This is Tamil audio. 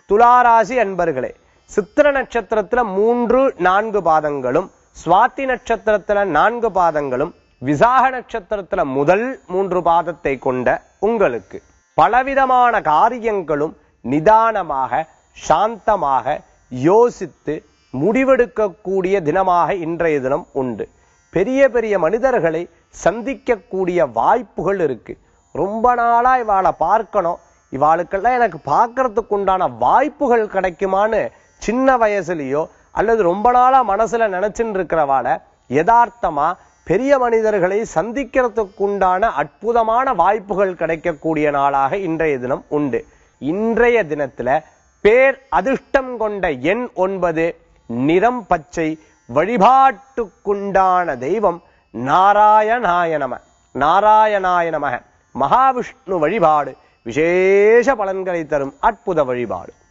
துளாராசி அன்பர்களே சித்திர நட்சத்திரத்துல மூன்று நான்கு பாதங்களும் சுவாதி நட்சத்திரத்துல நான்கு பாதங்களும் விசாக நட்சத்திரத்துல முதல் மூன்று பாதத்தை கொண்ட உங்களுக்கு பலவிதமான காரியங்களும் நிதானமாக சாந்தமாக யோசித்து முடிவெடுக்கக்கூடிய தினமாக இன்றைய தினம் உண்டு பெரிய பெரிய மனிதர்களை சந்திக்கக்கூடிய வாய்ப்புகள் இருக்கு ரொம்ப நாளா இவாளை பார்க்கணும் இவாளுக்கெல்லாம் எனக்கு பார்க்கறதுக்கு உண்டான வாய்ப்புகள் கிடைக்குமான்னு சின்ன வயசுலயோ அல்லது ரொம்ப நாளா மனசுல நினைச்சுட்டு இருக்கிறவாள யதார்த்தமா பெரிய மனிதர்களை சந்திக்கிறதுக்கு உண்டான அற்புதமான வாய்ப்புகள் கிடைக்கக்கூடிய நாளாக இன்றைய தினம் உண்டு இன்றைய தினத்துல பேர் அதிர்ஷ்டம் கொண்ட எண் ஒன்பது நிறம் பச்சை வழிபாட்டுக்குண்டான தெய்வம் நாராயணாய நம நாராயணாய நமக மகாவிஷ்ணு வழிபாடு விசேஷ பலன்களை தரும் அற்புத வழிபாடு